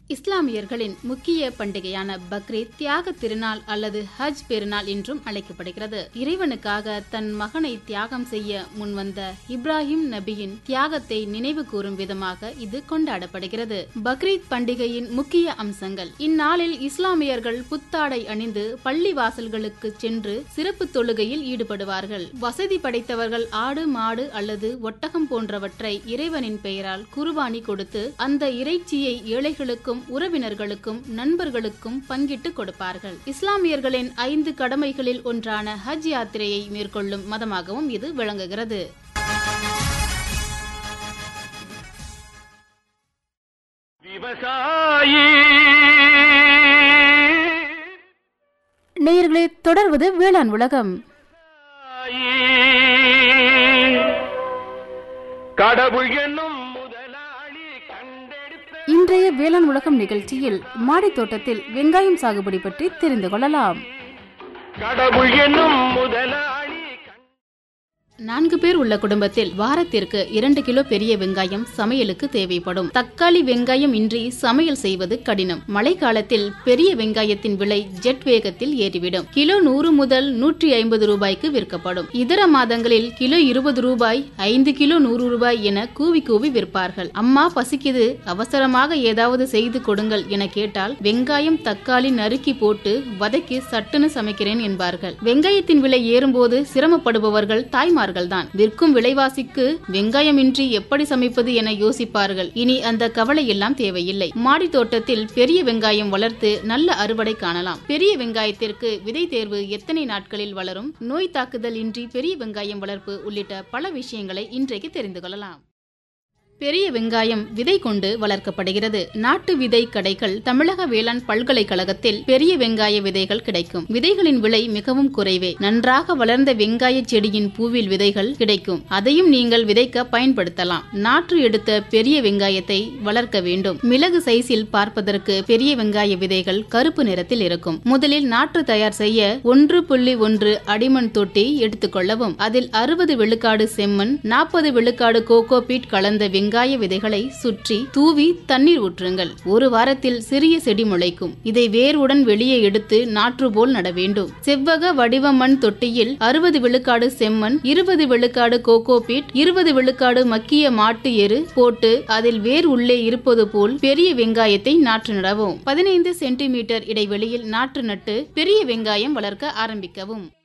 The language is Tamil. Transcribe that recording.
இஸ்லாமியர்களின் முக்கிய பண்டிகையான பக்ரீத் தியாக திருநாள் அல்லது ஹஜ் பெருநாள் என்றும் அழைக்கப்படுகிறது இறைவனுக்காக தன் மகனை தியாகம் செய்ய முன்வந்த இப்ராஹிம் நபியின் தியாகத்தை நினைவு கூறும் விதமாக இது கொண்டாடப்படுகிறது பக்ரீத் பண்டிகையின் முக்கிய அம்சங்கள் இந்நாளில் இஸ்லாமியர்கள் புத்தாடை அணிந்து பள்ளி வாசல்களுக்கு சென்று சிறப்பு தொழுகையில் ஈடுபடுவார்கள் வசதி படைத்தவர்கள் ஆடு மாடு அல்லது ஒட்டகம் போன்றவற்றை இறைவனின் பெயரால் குர்பானி கொடுத்து அந்த இறைச்சியை ஏழைகளுக்கும் உறவினர்களுக்கும் நண்பர்களுக்கும் பங்கிட்டு கொடுப்பார்கள் இஸ்லாமியர்களின் ஐந்து கடமைகளில் ஒன்றான ஹஜ் யாத்திரையை மேற்கொள்ளும் மதமாகவும் இது விளங்குகிறது விவசாயி நேயர்களே தொடர்வது வேளாண் உலகம் கடவுள் என்னும் முதலாளி கண்டெடுத்த இன்றைய வேளாண் உலகம் நிகழ்ச்சியில் மாடித் தோட்டத்தில் வெங்காயம் சாகுபடி பற்றி தெரிந்து கொள்ளலாம் கடவுள் என்னும் முதலாளி கண்- நான்கு பேர் உள்ள குடும்பத்தில் வாரத்திற்கு இரண்டு கிலோ பெரிய வெங்காயம் சமையலுக்கு தேவைப்படும் தக்காளி வெங்காயம் இன்றி சமையல் செய்வது கடினம் மழைக்காலத்தில் பெரிய வெங்காயத்தின் விலை ஜெட் வேகத்தில் ஏறிவிடும் கிலோ நூறு முதல் நூற்றி ஐம்பது ரூபாய்க்கு விற்கப்படும் இதர மாதங்களில் கிலோ இருபது ரூபாய் ஐந்து கிலோ நூறு ரூபாய் என கூவி கூவி விற்பார்கள் அம்மா பசிக்குது அவசரமாக ஏதாவது செய்து கொடுங்கள் என கேட்டால் வெங்காயம் தக்காளி நறுக்கி போட்டு வதக்கி சட்டுன்னு சமைக்கிறேன் என்பார்கள் வெங்காயத்தின் விலை ஏறும்போது சிரமப்படுபவர்கள் தாய்மார்கள்தான் விற்கும் விலைவாசிக்கு வெங்காயமின்றி எப்படி சமைப்பது என யோசிப்பார்கள் இனி அந்த கவலை எல்லாம் தேவையில்லை மாடி தோட்டத்தில் பெரிய வெங்காயம் வளர்த்து நல்ல அறுவடை காணலாம் பெரிய வெங்காயத்திற்கு விதை தேர்வு எத்தனை நாட்களில் வளரும் நோய் தாக்குதல் இன்றி பெரிய வெங்காயம் வளர்ப்பு உள்ளிட்ட பல விஷயங்களை இன்றைக்கு தெரிந்து கொள்ளலாம் பெரிய வெங்காயம் விதை கொண்டு வளர்க்கப்படுகிறது நாட்டு விதை கடைகள் தமிழக வேளாண் பல்கலைக்கழகத்தில் பெரிய வெங்காய விதைகள் கிடைக்கும் விதைகளின் விலை மிகவும் குறைவே நன்றாக வளர்ந்த வெங்காய செடியின் பூவில் விதைகள் கிடைக்கும் அதையும் நீங்கள் விதைக்க பயன்படுத்தலாம் நாற்று எடுத்த பெரிய வெங்காயத்தை வளர்க்க வேண்டும் மிளகு சைஸில் பார்ப்பதற்கு பெரிய வெங்காய விதைகள் கருப்பு நிறத்தில் இருக்கும் முதலில் நாற்று தயார் செய்ய ஒன்று புள்ளி ஒன்று அடிமண் தொட்டி எடுத்துக்கொள்ளவும் அதில் அறுபது விழுக்காடு செம்மண் நாற்பது விழுக்காடு கோகோ பீட் கலந்த வெங்காய விதைகளை சுற்றி தூவி தண்ணீர் ஊற்றுங்கள் ஒரு வாரத்தில் சிறிய செடி முளைக்கும் இதை வேருடன் வெளியே எடுத்து நாற்று போல் நட வேண்டும் செவ்வக வடிவ மண் தொட்டியில் அறுபது விழுக்காடு செம்மண் இருபது விழுக்காடு கோகோ பீட் இருபது விழுக்காடு மக்கிய மாட்டு எரு போட்டு அதில் வேர் உள்ளே இருப்பது போல் பெரிய வெங்காயத்தை நாற்று நடவும் பதினைந்து சென்டிமீட்டர் இடைவெளியில் நாற்று நட்டு பெரிய வெங்காயம் வளர்க்க ஆரம்பிக்கவும்